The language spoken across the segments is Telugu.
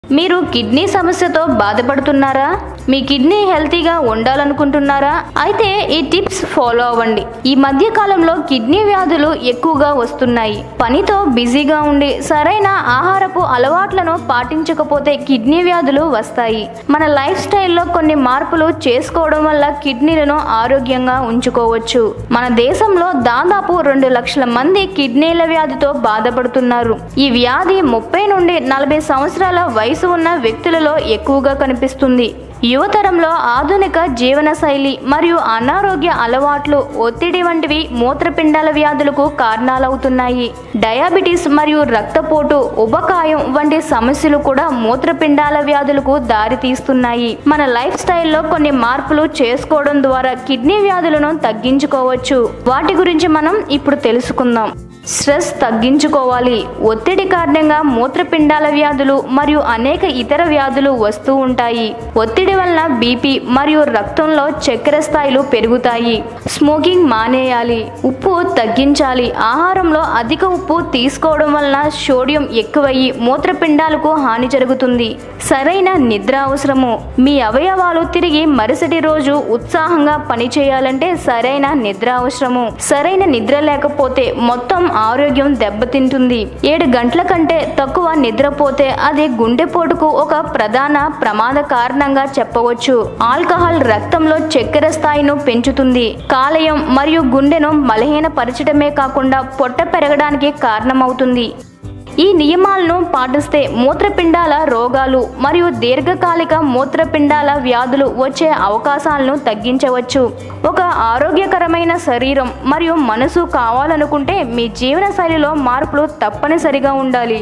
మీరు కిడ్నీ సమస్యతో బాధపడుతున్నారా మీ కిడ్నీ హెల్తీగా ఉండాలనుకుంటున్నారా అయితే ఈ టిప్స్ ఫాలో అవ్వండి ఈ మధ్య కాలంలో కిడ్నీ వ్యాధులు ఎక్కువగా వస్తున్నాయి పనితో బిజీగా ఉండి సరైన ఆహారపు అలవాట్లను పాటించకపోతే కిడ్నీ వ్యాధులు వస్తాయి మన లైఫ్ స్టైల్లో కొన్ని మార్పులు చేసుకోవడం వల్ల కిడ్నీలను ఆరోగ్యంగా ఉంచుకోవచ్చు మన దేశంలో దాదాపు రెండు లక్షల మంది కిడ్నీల వ్యాధితో బాధపడుతున్నారు ఈ వ్యాధి ముప్పై నుండి నలభై సంవత్సరాల వయసు ఉన్న వ్యక్తులలో ఎక్కువగా కనిపిస్తుంది యువతరంలో ఆధునిక జీవనశైలి మరియు అనారోగ్య అలవాట్లు ఒత్తిడి వంటివి మూత్రపిండాల వ్యాధులకు కారణాలవుతున్నాయి డయాబెటీస్ మరియు రక్తపోటు ఉబకాయం వంటి సమస్యలు కూడా మూత్రపిండాల వ్యాధులకు దారితీస్తున్నాయి మన లైఫ్ స్టైల్లో కొన్ని మార్పులు చేసుకోవడం ద్వారా కిడ్నీ వ్యాధులను తగ్గించుకోవచ్చు వాటి గురించి మనం ఇప్పుడు తెలుసుకుందాం స్ట్రెస్ తగ్గించుకోవాలి ఒత్తిడి కారణంగా మూత్రపిండాల వ్యాధులు మరియు అనేక ఇతర వ్యాధులు వస్తూ ఉంటాయి ఒత్తిడి వలన బీపీ మరియు రక్తంలో చక్కెర స్థాయిలు పెరుగుతాయి స్మోకింగ్ మానేయాలి ఉప్పు తగ్గించాలి ఆహారంలో అధిక ఉప్పు తీసుకోవడం వలన సోడియం ఎక్కువయ్యి మూత్రపిండాలకు హాని జరుగుతుంది సరైన నిద్ర అవసరము మీ అవయవాలు తిరిగి మరుసటి రోజు ఉత్సాహంగా పనిచేయాలంటే సరైన నిద్ర అవసరము సరైన నిద్ర లేకపోతే మొత్తం ఆరోగ్యం దెబ్బతింటుంది ఏడు గంటల కంటే తక్కువ నిద్రపోతే అది గుండెపోటుకు ఒక ప్రధాన ప్రమాద కారణంగా చెప్పవచ్చు ఆల్కహాల్ రక్తంలో చక్కెర స్థాయిను పెంచుతుంది కాలేయం మరియు గుండెను బలహీనపరచడమే కాకుండా పొట్ట పెరగడానికి కారణమవుతుంది ఈ నియమాలను పాటిస్తే మూత్రపిండాల రోగాలు మరియు దీర్ఘకాలిక మూత్రపిండాల వ్యాధులు వచ్చే అవకాశాలను తగ్గించవచ్చు ఒక ఆరోగ్యకరమైన శరీరం మరియు మనసు కావాలనుకుంటే మీ జీవనశైలిలో మార్పులు తప్పనిసరిగా ఉండాలి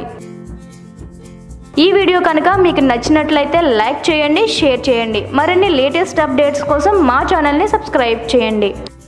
ఈ వీడియో కనుక మీకు నచ్చినట్లయితే లైక్ చేయండి షేర్ చేయండి మరిన్ని లేటెస్ట్ అప్డేట్స్ కోసం మా ఛానల్ని సబ్స్క్రైబ్ చేయండి